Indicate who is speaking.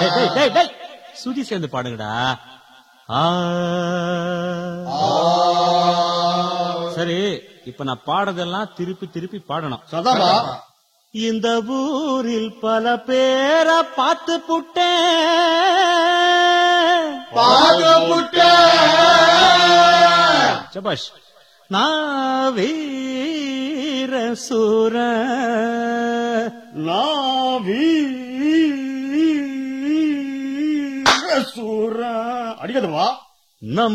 Speaker 1: டேய், டேய், டேய், டேய். சுதி சேர்ந்து பாடுங்கடா ஆ. சரி இப்ப நான் பாடுறதெல்லாம் திருப்பி திருப்பி பாடணும்
Speaker 2: சதாபா
Speaker 1: இந்த ஊரில் பல பேரை பார்த்து புட்டேன்
Speaker 2: பாகப்புட்ட
Speaker 1: சபாஷ் நான் வீர சூர
Speaker 2: நாவி சூர அடிக்கதுவா
Speaker 1: நம்